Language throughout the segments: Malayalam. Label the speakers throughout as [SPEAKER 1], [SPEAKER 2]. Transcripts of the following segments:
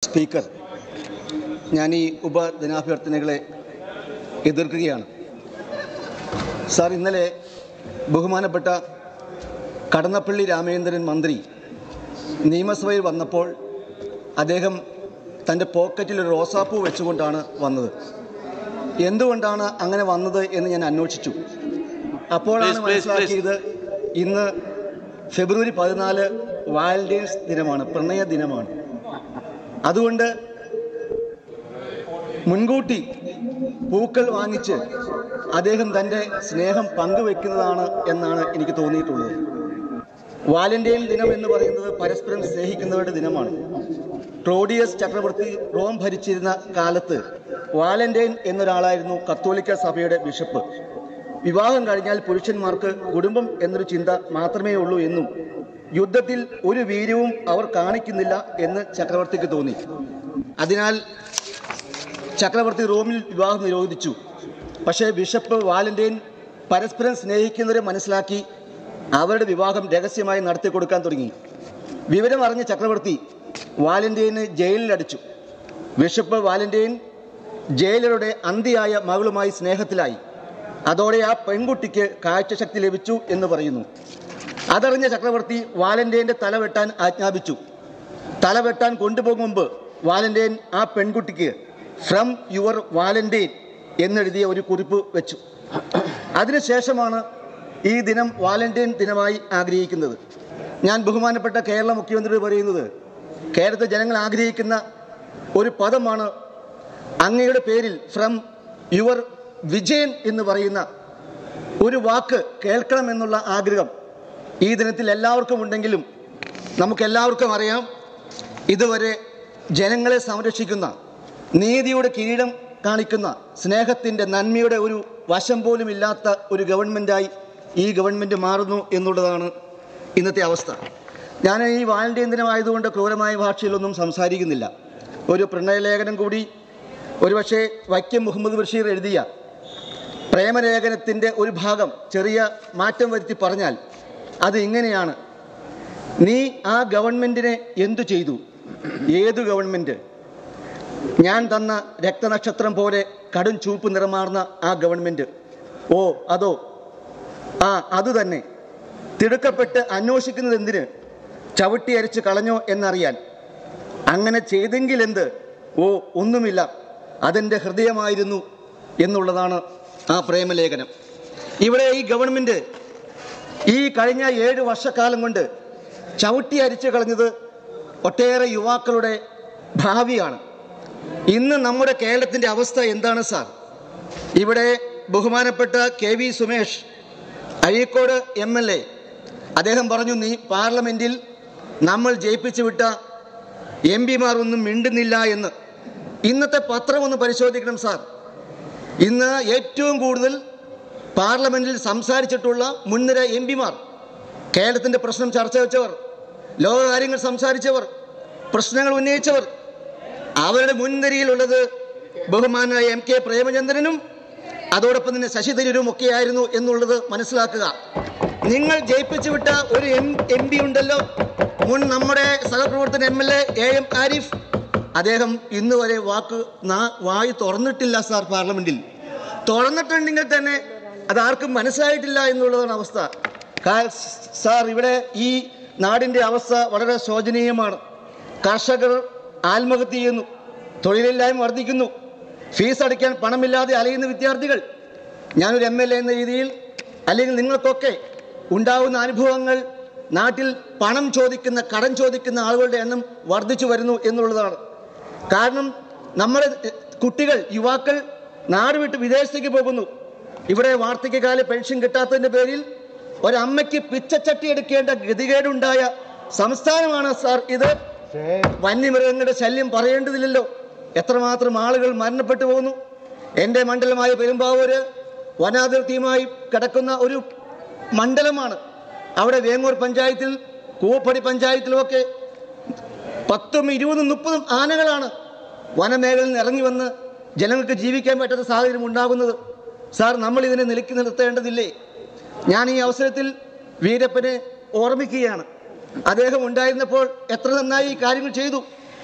[SPEAKER 1] സ്പീക്കർ ഞാൻ ഈ ഉപദിനാഭ്യർത്ഥനകളെ എതിർക്കുകയാണ് സാർ ഇന്നലെ ബഹുമാനപ്പെട്ട കടന്നപ്പള്ളി രാമചന്ദ്രൻ മന്ത്രി നിയമസഭയിൽ വന്നപ്പോൾ അദ്ദേഹം തൻ്റെ പോക്കറ്റിൽ ഒരു റോസാപ്പൂ വെച്ചുകൊണ്ടാണ് വന്നത് എന്തുകൊണ്ടാണ് അങ്ങനെ വന്നത് എന്ന് ഞാൻ അന്വേഷിച്ചു അപ്പോഴാണ്
[SPEAKER 2] Please, please,
[SPEAKER 1] മനസ്സിലാക്കിയത് ഇന്ന് ഫെബ്രുവരി പതിനാല് വാലന്റൈൻസ് ദിനമാണ് പ്രണയ ദിനമാണ് അതുകൊണ്ട് മുൻകൂട്ടി പൂക്കൾ വാങ്ങിച്ച് അദ്ദേഹം തൻ്റെ സ്നേഹം പങ്കുവെക്കുന്നതാണ് എന്നാണ് എനിക്ക് തോന്നിയിട്ടുള്ളത് വാലന്റൈൻ ദിനം എന്ന് പറയുന്നത് പരസ്പരം സ്നേഹിക്കുന്നവരുടെ ദിനമാണ് ക്ലോഡിയസ് ചക്രവർത്തി റോം ഭരിച്ചിരുന്ന കാലത്ത് വാലന്റൈൻ എന്നൊരാളായിരുന്നു കത്തോലിക്ക സഭയുടെ ബിഷപ്പ് വിവാഹം കഴിഞ്ഞാൽ പുരുഷന്മാർക്ക് കുടുംബം എന്നൊരു ചിന്ത മാത്രമേ ഉള്ളൂ എന്നും യുദ്ധത്തിൽ ഒരു വീര്യവും അവർ കാണിക്കുന്നില്ല എന്ന് ചക്രവർത്തിക്ക് തോന്നി അതിനാൽ ചക്രവർത്തി റോമിൽ വിവാഹം നിരോധിച്ചു പക്ഷേ ബിഷപ്പ് വാലന്റൈൻ പരസ്പരം സ്നേഹിക്കുന്നവരെ മനസ്സിലാക്കി അവരുടെ വിവാഹം രഹസ്യമായി നടത്തി കൊടുക്കാൻ തുടങ്ങി വിവരം അറിഞ്ഞ ചക്രവർത്തി വാലന്റൈന് ജയിലിലടിച്ചു ബിഷപ്പ് വാലന്റൈൻ ജയിലറുടെ അന്തിയായ മകളുമായി സ്നേഹത്തിലായി അതോടെ ആ പെൺകുട്ടിക്ക് കാഴ്ചശക്തി ലഭിച്ചു എന്ന് പറയുന്നു അതറിഞ്ഞ ചക്രവർത്തി വാലന്റൈൻ്റെ തല വെട്ടാൻ ആജ്ഞാപിച്ചു തല വെട്ടാൻ കൊണ്ടുപോകും മുമ്പ് വാലന്റൈൻ ആ പെൺകുട്ടിക്ക് ഫ്രം യുവർ വാലന്റൈൻ എന്നെഴുതിയ ഒരു കുറിപ്പ് വെച്ചു അതിനുശേഷമാണ് ഈ ദിനം വാലന്റൈൻ ദിനമായി ആഗ്രഹിക്കുന്നത് ഞാൻ ബഹുമാനപ്പെട്ട കേരള മുഖ്യമന്ത്രി പറയുന്നത് കേരളത്തിലെ ജനങ്ങൾ ആഗ്രഹിക്കുന്ന ഒരു പദമാണ് അങ്ങയുടെ പേരിൽ ഫ്രം യുവർ വിജയൻ എന്ന് പറയുന്ന ഒരു വാക്ക് കേൾക്കണമെന്നുള്ള ആഗ്രഹം ഈ ദിനത്തിൽ എല്ലാവർക്കും ഉണ്ടെങ്കിലും നമുക്കെല്ലാവർക്കും അറിയാം ഇതുവരെ ജനങ്ങളെ സംരക്ഷിക്കുന്ന നീതിയുടെ കിരീടം കാണിക്കുന്ന സ്നേഹത്തിൻ്റെ നന്മയുടെ ഒരു വശം പോലും ഇല്ലാത്ത ഒരു ഗവൺമെൻറ്റായി ഈ ഗവൺമെൻറ് മാറുന്നു എന്നുള്ളതാണ് ഇന്നത്തെ അവസ്ഥ ഞാൻ ഈ വാലന്റൈൻ ദിനമായതുകൊണ്ട് ക്രൂരമായ ഭാഷയിലൊന്നും സംസാരിക്കുന്നില്ല ഒരു പ്രണയലേഖനം കൂടി ഒരുപക്ഷെ വൈക്കം മുഹമ്മദ് ബഷീർ എഴുതിയ പ്രേമലേഖനത്തിൻ്റെ ഒരു ഭാഗം ചെറിയ മാറ്റം വരുത്തി പറഞ്ഞാൽ അത് ഇങ്ങനെയാണ് നീ ആ ഗവൺമെൻറ്റിനെ എന്തു ചെയ്തു ഏതു ഗവൺമെൻറ് ഞാൻ തന്ന രക്തനക്ഷത്രം പോലെ കടും ചൂപ്പ് നിറമാർന്ന ആ ഗവൺമെൻറ് ഓ അതോ ആ അത് തന്നെ തിടുക്കപ്പെട്ട് അന്വേഷിക്കുന്നത് എന്തിന് ചവിട്ടി അരിച്ച് കളഞ്ഞോ എന്നറിയാൻ അങ്ങനെ ചെയ്തെങ്കിൽ എന്ത് ഓ ഒന്നുമില്ല അതെൻ്റെ ഹൃദയമായിരുന്നു എന്നുള്ളതാണ് ആ പ്രേമലേഖനം ഇവിടെ ഈ ഗവൺമെൻറ് ഈ കഴിഞ്ഞ ഏഴ് വർഷക്കാലം കൊണ്ട് ചവിട്ടി അരിച്ചു കളഞ്ഞത് ഒട്ടേറെ യുവാക്കളുടെ ഭാവിയാണ് ഇന്ന് നമ്മുടെ കേരളത്തിൻ്റെ അവസ്ഥ എന്താണ് സാർ ഇവിടെ ബഹുമാനപ്പെട്ട K V Sumesh Azhikode M L A അദ്ദേഹം പറഞ്ഞു നീ പാർലമെൻറ്റിൽ നമ്മൾ ജയിപ്പിച്ചു വിട്ട എം പിമാർ ഒന്നും മിണ്ടുന്നില്ല എന്ന് ഇന്നത്തെ പത്രം ഒന്ന് പരിശോധിക്കണം സാർ ഇന്ന് ഏറ്റവും കൂടുതൽ പാർലമെൻറ്റിൽ സംസാരിച്ചിട്ടുള്ള മുൻനിര എം പിമാർ കേരളത്തിൻ്റെ പ്രശ്നം ചർച്ച വെച്ചവർ ലോകകാര്യങ്ങൾ സംസാരിച്ചവർ പ്രശ്നങ്ങൾ ഉന്നയിച്ചവർ അവരുടെ മുൻനിരയിലുള്ളത് ബഹുമാനായ എം കെ പ്രേമചന്ദ്രനും അതോടൊപ്പം തന്നെ ശശി തരൂരും ഒക്കെയായിരുന്നു എന്നുള്ളത് മനസ്സിലാക്കുക നിങ്ങൾ ജയിപ്പിച്ചു വിട്ട ഒരു എം എം പി ഉണ്ടല്ലോ മുൻ നമ്മുടെ സഹപ്രവർത്തന M L A A M Arif അദ്ദേഹം ഇന്ന് വരെ വാക്ക് നാ- വായി തുറന്നിട്ടില്ല സാർ പാർലമെന്റിൽ തുറന്നിട്ടുണ്ടെങ്കിൽ തന്നെ അതാർക്കും മനസ്സിലായിട്ടില്ല എന്നുള്ളതാണ് അവസ്ഥ കാ- സാർ ഇവിടെ ഈ നാടിൻ്റെ അവസ്ഥ വളരെ ശോചനീയമാണ് കർഷകർ ആത്മഹത്യ ചെയ്യുന്നു തൊഴിലില്ലായ്മ വർദ്ധിക്കുന്നു ഫീസ് അടയ്ക്കാൻ പണമില്ലാതെ അലയുന്ന വിദ്യാർത്ഥികൾ ഞാനൊരു എം എൽ എ എന്ന രീതിയിൽ അല്ലെങ്കിൽ നിങ്ങൾക്കൊക്കെ ഉണ്ടാവുന്ന അനുഭവങ്ങൾ നാട്ടിൽ പണം ചോദിക്കുന്ന കടം ചോദിക്കുന്ന ആളുകളുടെ എണ്ണം വർദ്ധിച്ചു വരുന്നു എന്നുള്ളതാണ് കാരണം നമ്മുടെ കുട്ടികൾ യുവാക്കൾ നാട് വിട്ട് വിദേശത്തേക്ക് പോകുന്നു ഇവിടെ വാർദ്ധക്യകാല പെൻഷൻ കിട്ടാത്തതിൻ്റെ പേരിൽ ഒരമ്മയ്ക്ക് പിച്ചച്ചട്ടി എടുക്കേണ്ട ഗതികേടുണ്ടായ സംസ്ഥാനമാണ് സാർ ഇത് വന്യമൃഗങ്ങളുടെ ശല്യം പറയേണ്ടതില്ലല്ലോ എത്രമാത്രം ആളുകൾ മരണപ്പെട്ടു പോകുന്നു എൻ്റെ മണ്ഡലമായ പെരുമ്പാവൂര് വനാതിർത്തിയുമായി കിടക്കുന്ന ഒരു മണ്ഡലമാണ് അവിടെ വേങ്ങൂർ പഞ്ചായത്തിൽ കൂവപ്പടി പഞ്ചായത്തിലുമൊക്കെ പത്തും ഇരുപതും മുപ്പതും ആനകളാണ് വനമേഖലയിൽ നിന്ന് ഇറങ്ങി വന്ന് ജനങ്ങൾക്ക് ജീവിക്കാൻ പറ്റാത്ത സാഹചര്യം ഉണ്ടാകുന്നത് സാർ നമ്മൾ ഇതിനെ നിലക്കി നിർത്തേണ്ടതില്ലേ ഞാൻ ഈ അവസരത്തിൽ വീരപ്പനെ ഓർമ്മിക്കുകയാണ് അദ്ദേഹം ഉണ്ടായിരുന്നപ്പോൾ എത്ര നന്നായി ഈ കാര്യങ്ങൾ ചെയ്തു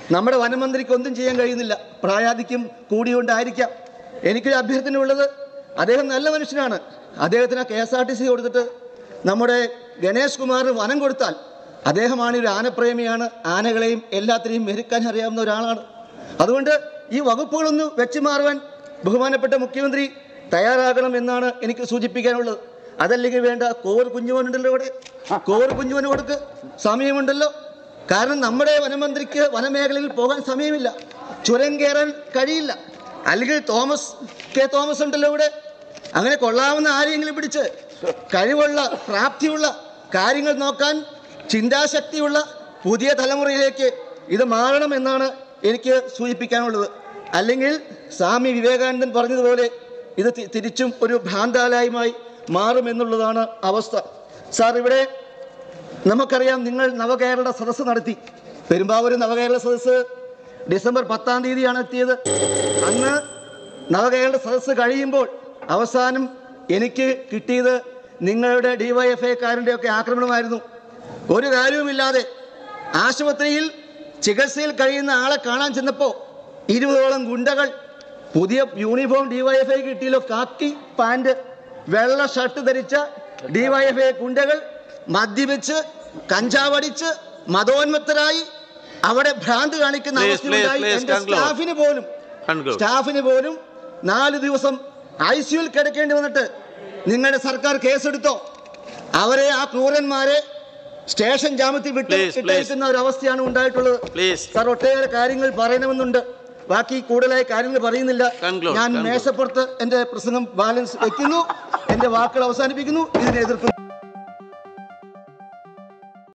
[SPEAKER 1] നമ്മുടെ വനമന്ത്രിക്ക് ഒന്നും ചെയ്യാൻ കഴിയുന്നില്ല പ്രായാധിക്യം കൂടിയോണ്ടായിരിക്കാം എനിക്കൊരു അഭ്യർത്ഥന ഉള്ളത് അദ്ദേഹം നല്ല മനുഷ്യനാണ് അദ്ദേഹത്തിന് K S R T C കൊടുത്തിട്ട് നമ്മുടെ ഗണേഷ് കുമാർ വനം കൊടുത്താൽ അദ്ദേഹമാണ് ഒരു ആനപ്രേമിയാണ് ആനകളെയും എല്ലാത്തിനെയും മെരുക്കാൻ അറിയാവുന്ന ഒരാളാണ് അതുകൊണ്ട് ഈ വകുപ്പുകളൊന്ന് വെച്ച് മാറുവാൻ ബഹുമാനപ്പെട്ട മുഖ്യമന്ത്രി തയ്യാറാകണം എന്നാണ് എനിക്ക് സൂചിപ്പിക്കാനുള്ളത് അതല്ലെങ്കിൽ വേണ്ട കോർ കുഞ്ഞുവനുണ്ടല്ലോ ഇവിടെ കോർ കുഞ്ഞുവന് കൊടുക്ക് സമയമുണ്ടല്ലോ കാരണം നമ്മുടെ വനമന്ത്രിക്ക് വനമേഖലയിൽ പോകാൻ സമയമില്ല ചുരം കയറാൻ കഴിയില്ല അല്ലെങ്കിൽ തോമസ് കെ തോമസ് ഉണ്ടല്ലോ ഇവിടെ അങ്ങനെ കൊള്ളാവുന്ന ആരെയെങ്കിലും പിടിച്ച് കഴിവുള്ള പ്രാപ്തിയുള്ള കാര്യങ്ങൾ നോക്കാൻ ചിന്താശക്തിയുള്ള പുതിയ തലമുറയിലേക്ക് ഇത് മാറണം എന്നാണ് എനിക്ക് സൂചിപ്പിക്കാനുള്ളത് അല്ലെങ്കിൽ സ്വാമി വിവേകാനന്ദൻ പറഞ്ഞതുപോലെ ഇത് തി- തിരിച്ചും ഒരു ഭ്രാന്താലയമായി മാറുമെന്നുള്ളതാണ് അവസ്ഥ സാർ ഇവിടെ നമുക്കറിയാം നിങ്ങൾ നവകേരള സദസ്സ് നടത്തി പെരുമ്പാവൂർ നവകേരള സദസ്സ് ഡിസംബർ പത്താം തീയതിയാണ് എത്തിയത് അന്ന് നവകേരള സദസ്സ് കഴിയുമ്പോൾ അവസാനം എനിക്ക് കിട്ടിയത് നിങ്ങളുടെ ഡിവൈഎഫ്ഐക്കാരൻ്റെ ഒക്കെ ആക്രമണമായിരുന്നു ഒരു കാര്യവുമില്ലാതെ ആശുപത്രിയിൽ ചികിത്സയിൽ കഴിയുന്ന ആളെ കാണാൻ ചെന്നപ്പോൾ ഇരുപതോളം ഗുണ്ടകൾ പുതിയ യൂണിഫോം ഡിവൈഎഫ്ഐ കിട്ടിയല്ലോ കാക്കി പാൻറ് വെള്ള ഷർട്ട് ധരിച്ച ഡിവൈഎഫ്ഐ ഗുണ്ടകൾ മദ്യപിച്ച് കഞ്ചാവടിച്ച് മതോന്മത്തരായി അവിടെ ഭ്രാന്ത് കാണിക്കുന്ന
[SPEAKER 2] Please,
[SPEAKER 1] അവസ്ഥയുണ്ടായി
[SPEAKER 2] please, please
[SPEAKER 1] എന്റെ
[SPEAKER 2] conclude.
[SPEAKER 1] സ്റ്റാഫിന് പോലും
[SPEAKER 2] Conclude.
[SPEAKER 1] സ്റ്റാഫിന് പോലും നാല് ദിവസം ഐ സിയുൽ കിടക്കേണ്ടി വന്നിട്ട് നിങ്ങളുടെ സർക്കാർ കേസെടുത്തോ അവരെ ആ ക്രൂരന്മാരെ സ്റ്റേഷൻ ജാമ്യത്തിൽ വിട്ട്
[SPEAKER 2] Please, please.
[SPEAKER 1] ഇട്ടേക്കുന്ന ഒരു അവസ്ഥയാണ് ഉണ്ടായിട്ടുള്ളത്
[SPEAKER 2] Please.
[SPEAKER 1] സാർ ഒട്ടേറെ കാര്യങ്ങൾ പറയണമെന്നുണ്ട് ബാക്കി കൂടുതലായി കാര്യങ്ങൾ പറയുന്നില്ല
[SPEAKER 2] Conclude,
[SPEAKER 1] ഞാൻ
[SPEAKER 2] conclude.
[SPEAKER 1] മേശപ്പുറത്ത് എന്റെ പ്രസംഗം ബാലൻസ് വെക്കുന്നു എന്റെ വാക്കുകൾ അവസാനിപ്പിക്കുന്നു ഇതിനെ എതിർക്കുന്നു